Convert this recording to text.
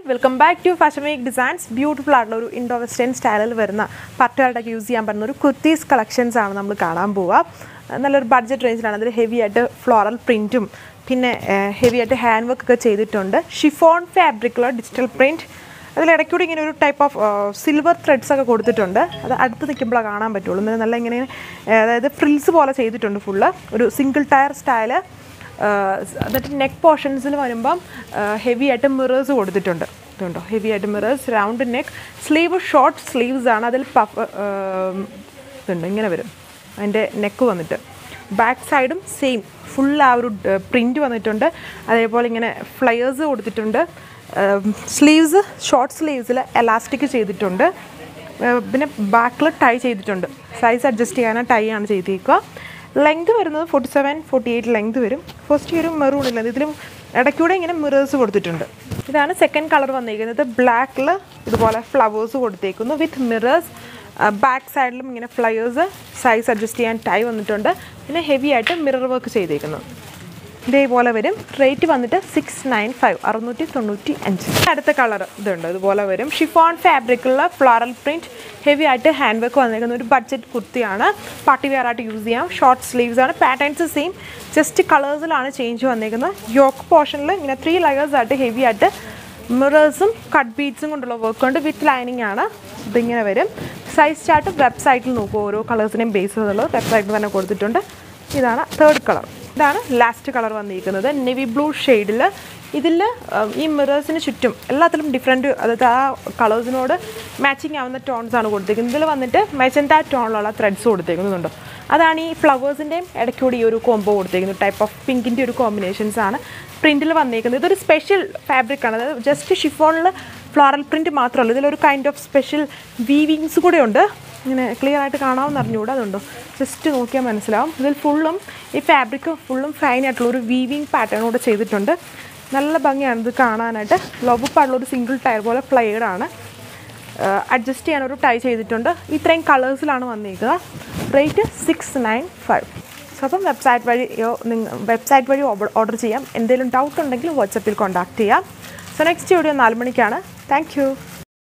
welcome back to fashion week designs beautiful ആയിട്ടുള്ള ഒരു Indo western സ്റ്റൈലിൽ വരുന്ന പട്ടുകാരുടെയൊക്കെ യൂസ് ചെയ്യാൻ പറ്റുന്ന ഒരു കുർത്തീസ് കളക്ഷൻസ് ആണ് നമ്മൾ കാണാൻ പോവുക നല്ലൊരു ബഡ്ജറ്റ് റേഞ്ചിലാണ് അതിൽ ഹെവി ആയിട്ട് ഫ്ലോറൽ പ്രിൻറ്റും പിന്നെ ഹെവി ആയിട്ട് ഹാൻഡ് വർക്ക് ഒക്കെ ചെയ്തിട്ടുണ്ട് ഷിഫോൺ ഫാബ്രിക്കുള്ള ഡിജിറ്റൽ പ്രിൻറ്റ് അതിൽ ഇടയ്ക്കൂടി ഇങ്ങനെ ഒരു ടൈപ്പ് ഓഫ് സിൽവർ ത്രെഡ്സ് ഒക്കെ കൊടുത്തിട്ടുണ്ട് അത് അടുത്ത് നിൽക്കുമ്പോഴാണ് കാണാൻ പറ്റുള്ളൂ എന്നിട്ട് നല്ല ഇങ്ങനെ ഏഹ്, അതായത് ഫ്രിൽസ് പോലെ ചെയ്തിട്ടുണ്ട് ഫുള്ള് ഒരു സിംഗിൾ ടയർ സ്റ്റൈല് എന്നിട്ട് നെക്ക് പോർഷൻസിൽ വരുമ്പം ഹെവി ആയിട്ട് മിറേഴ്സ് കൊടുത്തിട്ടുണ്ട് ഇതുണ്ടോ ഹെവി ആയിട്ട് mirrors round neck sleeve short sleeves ആണ് അതിൽ പഫ് ഇതുണ്ട് ഇങ്ങനെ വരും അതിൻ്റെ നെക്ക് വന്നിട്ട് ബാക്ക് സൈഡും സെയിം ഫുൾ ആ ഒരു പ്രിൻറ്റ് വന്നിട്ടുണ്ട് അതേപോലെ ഇങ്ങനെ ഫ്ലയേഴ്സ് കൊടുത്തിട്ടുണ്ട് സ്ലീവ്സ് ഷോർട്ട് സ്ലീവ്സിൽ എലാസ്റ്റിക് ചെയ്തിട്ടുണ്ട് ഏഹ് പിന്നെ ബാക്കിൽ ടൈ ചെയ്തിട്ടുണ്ട് സൈസ് അഡ്ജസ്റ്റ് ചെയ്യാൻ ടൈ ആണ് ചെയ്തേക്കുക ലെങ്ത് വരുന്നത് forty seven forty eight length വരും ഫസ്റ്റ് ഒരു മെറൂൺ ഇല്ല ഇതിലും ഇടയ്ക്കൂടെ ഇങ്ങനെ മിറേഴ്സ് കൊടുത്തിട്ടുണ്ട് ഇതാണ് സെക്കൻഡ് കളർ വന്നിരിക്കുന്നത് ബ്ലാക്കിൽ ഇതുപോലെ ഫ്ലവേഴ്സ് കൊടുത്തേക്കുന്നു വിത്ത് മിറേഴ്സ് ബാക്ക് സൈഡിലും ഇങ്ങനെ ഫ്ലയേഴ്സ് സൈസ് അഡ്ജസ്റ്റ് ചെയ്യാൻ ടൈ വന്നിട്ടുണ്ട് പിന്നെ ഹെവി ആയിട്ട് മിറർ വർക്ക് ചെയ്തേക്കുന്നു ഇതേപോലെ വരും റേറ്റ് വന്നിട്ട് സിക്സ് നയൻ ഫൈവ് അറുന്നൂറ്റി തൊണ്ണൂറ്റി അഞ്ച് അടുത്ത കളർ ഇതുണ്ട് ഇതുപോലെ വരും ഷിഫോൺ ഫാബ്രിക്കുള്ള ഫ്ലോറൽ പ്രിൻറ്റ് ഹെവി ആയിട്ട് ഹാൻഡ് വർക്ക് വന്നിരിക്കുന്ന ഒരു ബഡ്ജറ്റ് കുർത്തിയാണ് പാർട്ടി വെയർ ആയിട്ട് യൂസ് ചെയ്യാം ഷോർട്ട് സ്ലീവ്സ് ആണ് പാറ്റേൺസ് സെയിം ജസ്റ്റ് കളേഴ്സിലാണ് ചേഞ്ച് വന്നിരിക്കുന്നത് യോക്ക് പോർഷനിൽ ഇങ്ങനെ ത്രീ ലെയേഴ്സ് ആയിട്ട് ഹെവി ആയിട്ട് മിറേഴ്സും കട്ട് ബീഡ്സും കൊണ്ടുള്ള വർക്ക് ഉണ്ട് വിത്ത് ലൈനിങ് ആണ് ഇതിങ്ങനെ വരും സൈസ് ചാർട്ട് വെബ്സൈറ്റിൽ നോക്കും ഓരോ കളേഴ്സിനെയും ബേസ് ചെയ്തുള്ളത് വെബ്സൈറ്റിൽ തന്നെ കൊടുത്തിട്ടുണ്ട് ഇതാണ് തേർഡ് കളർ ഇതാണ് ലാസ്റ്റ് കളർ വന്നിരിക്കുന്നത് നെവി ബ്ലൂ ഷെയ്ഡിൽ ഇതിൽ ഈ മിറേഴ്സിന് ചുറ്റും എല്ലാത്തിലും ഡിഫറെൻറ്റ് അതായത് ആ കളേഴ്സിനോട് മാച്ചിങ് ആവുന്ന ടോൺസ് ആണ് കൊടുത്തിരിക്കുന്നത് ഇതിൽ വന്നിട്ട് മെജന്ത ടോണിലുള്ള ത്രെഡ്സ് കൊടുത്തേക്കുന്നുണ്ടോ അതാണ് ഈ ഫ്ലവേഴ്സിൻ്റെയും ഇടയ്ക്കൂടി ഈ ഒരു കോംബോ കൊടുത്തേക്കുന്നത് ടൈപ്പ് ഓഫ് പിങ്കിൻ്റെ ഒരു കോമ്പിനേഷൻസ് ആണ് പ്രിൻറ്റിൽ വന്നേക്കുന്നത് ഇതൊരു സ്പെഷ്യൽ ഫാബ്രിക് ആണ് അതായത് ജസ്റ്റ് ഷിഫോണിൽ ഫ്ലോറൽ പ്രിൻറ്റ് മാത്രമല്ല ഇതിലൊരു കൈൻഡ് ഓഫ് സ്പെഷ്യൽ വീവിങ്സ് കൂടെ ഉണ്ട് ഇങ്ങനെ ക്ലിയർ ആയിട്ട് കാണാമെന്ന് അറിഞ്ഞുകൂടാ അതുണ്ടോ ജസ്റ്റ് നോക്കിയാൽ മനസ്സിലാവും ഇതിൽ ഫുള്ളും ഈ ഫാബ്രിക് ഫുള്ളും ഫൈൻ ആയിട്ടുള്ള ഒരു വീവിങ് പാറ്റേൺ കൂടെ ചെയ്തിട്ടുണ്ട് നല്ല ഭംഗിയാണ് ഇത് കാണാനായിട്ട് ലോബുപ്പാടുള്ള ഒരു സിംഗിൾ ടയർ പോലെ ഫ്ലെയർഡ് ആണ് അഡ്ജസ്റ്റ് ചെയ്യാൻ ഒരു ടൈ ചെയ്തിട്ടുണ്ട് ഇത്രയും കളേഴ്സിലാണ് വന്നിരിക്കുന്നത് rate six nine five so അപ്പം വെബ്സൈറ്റ് വഴിയോ നിങ്ങൾ വെബ്സൈറ്റ് വഴി ഓർഡർ ചെയ്യാം എന്തെങ്കിലും ഡൗട്ട് ഉണ്ടെങ്കിൽ വാട്സപ്പിൽ കോൺടാക്ട് ചെയ്യാം സോ നെക്സ്റ്റ് വീഡിയോ നാല് മണിക്കാണ് താങ്ക് യു